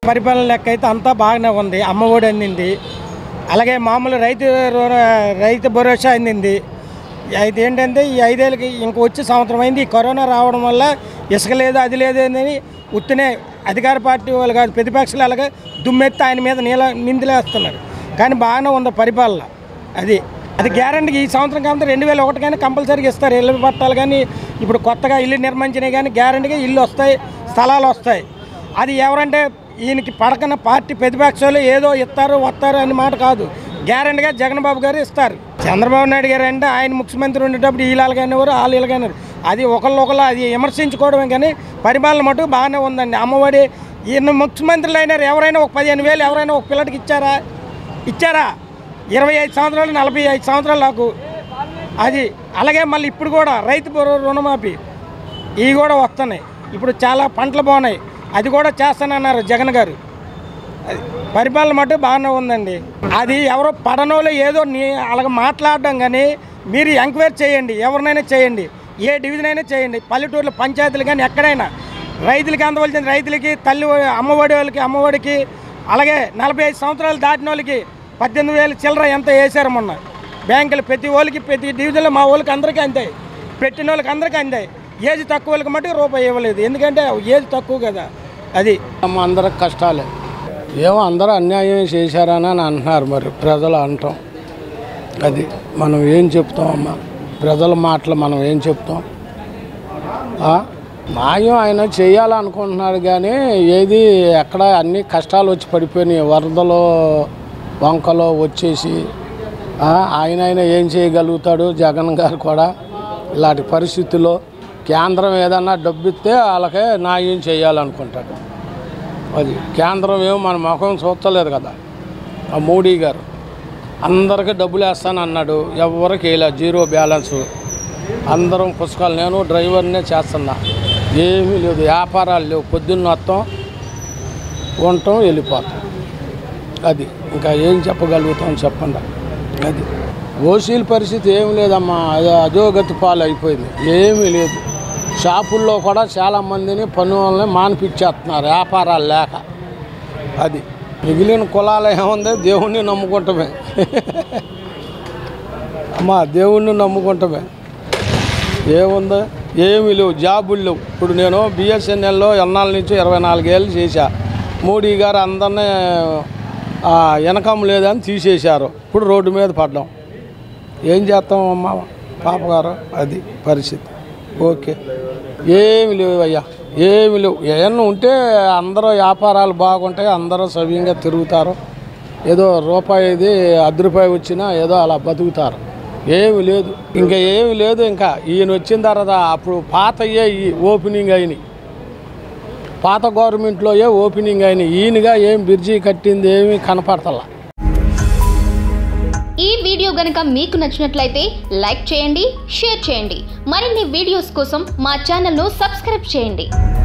పరిపాలన లెక్క అయితే అంతా బాగానే ఉంది అమ్మఒడి అందింది అలాగే మామూలు రైతు రు- రైతు భరోసా అందింది అయితే ఏంటంటే ఈ ఐదేళ్ళకి ఇంక వచ్చే సంవత్సరం అయింది ఈ కరోనా రావడం వల్ల ఇసుక లేదు అది లేదు అని ఉత్తినే అధికార పార్టీ వాళ్ళు కాదు ప్రతిపక్షాలు అలాగే దుమ్మెత్తి ఆయన మీద నీళ్ళ నిందలేస్తున్నారు కానీ బాగానే ఉంది పరిపాలన అది అది గ్యారంటీకి ఈ సంవత్సరం కాబట్టి రెండు వేల ఒకటి కానీ కంపల్సరీగా ఇస్తారు ఇల్లు పట్టాలు కానీ ఇప్పుడు కొత్తగా ఇల్లు నిర్మించినవి కానీ గ్యారంటీగా ఇల్లు వస్తాయి స్థలాలు వస్తాయి అది ఎవరంటే ఈయనకి పడకన పార్టీ ప్రతిపక్షాలు ఏదో ఇస్తారు వస్తారు అని మాట కాదు గ్యారంటీగా జగన్ బాబు గారు ఇస్తారు చంద్రబాబు నాయుడు గారు అంటే ఆయన ముఖ్యమంత్రి ఉండేటప్పుడు వీళ్ళకి అనేవారు వాళ్ళు వీళ్ళకి అనేవారు అది ఒకళ్ళు ఒకళ్ళు అది విమర్శించుకోవడమే కానీ పరిపాలన మటుకు బాగానే ఉందండి అమ్మఒడి ఈయన ముఖ్యమంత్రులు అయినారు ఎవరైనా ఒక పదిహేను వేలు ఎవరైనా ఒక పిల్లడికి ఇచ్చారా ఇచ్చారా ఇరవై ఐదు సంవత్సరాలు నలభై ఐదు సంవత్సరాలు నాకు అది అలాగే మళ్ళీ ఇప్పుడు కూడా రైతు భరో- రుణమాఫీ ఇవి కూడా వస్తున్నాయి ఇప్పుడు చాలా పంటలు బాగున్నాయి అది కూడా చేస్తానన్నారు జగన్ గారు అది పరిపాలన మటు బాగానే ఉందండి అది ఎవరో పడనోళ్ళు ఏదో నీ అలాగ మాట్లాడడం కానీ మీరు ఎంక్వైరీ చేయండి ఎవరినైనా చేయండి ఏ డివిజన్ అయినా చేయండి పల్లెటూర్ల పంచాయతీలు కానీ ఎక్కడైనా రైతులకి అందవలసిన రైతులకి తల్లి అమ్మఒడి వాళ్ళకి అమ్మఒడికి అలాగే నలభై ఐదు సంవత్సరాలు దాటిన వాళ్ళకి పద్దెనిమిది వేలు చిల్లర ఎంత వేశారు మొన్న బ్యాంకులు ప్రతి వాళ్ళకి ప్రతి డివిజన్లో మా వాళ్ళకి అందరికీ అందాయి పెట్టిన వాళ్ళకి అందరికీ అందాయి ఏజ్ తక్కువ వాళ్ళకి మటుకు రూపాయి ఇవ్వలేదు ఎందుకంటే ఏజ్ తక్కువ కదా అది మా అందరికి కష్టాలే ఏమో అందరూ అన్యాయం చేశారని అని అంటున్నారు మరి ప్రజలు అంటాం అది మనం ఏం చెప్తాం అమ్మా ప్రజల మాటలు మనం ఏం చెప్తాం ఆ? న్యాయం ఆయన చేయాలనుకుంటున్నాడు కానీ ఏది ఎక్కడ అన్ని కష్టాలు వచ్చి పడిపోయినాయి వరదలు వంకలో వచ్చేసి ఆ, ఆయన ఆయన ఏం చేయగలుగుతాడు జగన్ గారు కూడా ఇలాంటి పరిస్థితుల్లో కేంద్రం ఏదన్నా డబ్బు ఇస్తే వాళ్ళకే న్యాయం చేయాలనుకుంటాడు అది కేంద్రం ఏమో మన ముఖం చూస్తలేదు కదా ఆ మోడీ గారు అందరికీ డబ్బులు వేస్తానన్నాడు ఎవరికి వేయలే జీరో బ్యాలెన్స్ అందరం పుస్తకాలు నేను డ్రైవర్నే చేస్తున్నా ఏమీ లేదు వ్యాపారాలు లేవు పొద్దున్న వస్తాం ఉంటాం వెళ్ళిపోతాం అది ఇంకా ఏం చెప్పగలుగుతాం చెప్పండి అది ఓసీల పరిస్థితి ఏం లేదమ్మా అదో అధోగతి పాలు అయిపోయింది ఏమీ లేదు షాపుల్లో కూడా చాలామందిని పన్ను వాళ్ళని మానిపించేస్తున్నారు వ్యాపారాలు లేక అది మిగిలిన కులాలు ఏముంది దేవుణ్ణి నమ్ముకుంటమే అమ్మా దేవుణ్ణి నమ్ముకుంటమే ఏముంది ఏమీ లేవు జాబులు లేవు ఇప్పుడు నేను బిఎస్ఎన్ఎల్లో ఎన్నాళ్ళ నుంచి ఇరవై నాలుగేళ్ళు చేశా మోడీ గారు అందరినీ ఆ, వెనకం లేదని తీసేశారు ఇప్పుడు రోడ్డు మీద పడ్డాం ఏం చేస్తాం అమ్మ పాపగారు అది పరిస్థితి ఓకే ఏమి లేవు అయ్యా ఏమి లేవు ఏమన్నా ఉంటే అందరూ వ్యాపారాలు బాగుంటాయి అందరూ సవ్యంగా తిరుగుతారు ఏదో రూపాయిది అర్ధ రూపాయి వచ్చినా ఏదో అలా బతుకుతారు ఏమి లేదు ఇంకా ఏమి లేదు ఇంకా ఈయన వచ్చిన తర్వాత అప్పుడు పాత ఈ ఓపెనింగ్ అయినాయి పాత గవర్నమెంట్లో ఏ ఓపెనింగ్ అయినాయి ఈయనగా ఏం బ్రిడ్జి కట్టింది ఏమీ కనపడతలా ఈ వీడియో గనుక మీకు నచ్చినట్లయితే లైక్ చేయండి షేర్ చేయండి మరిన్ని వీడియోస్ కోసం మా ఛానల్ను సబ్స్క్రైబ్ చేయండి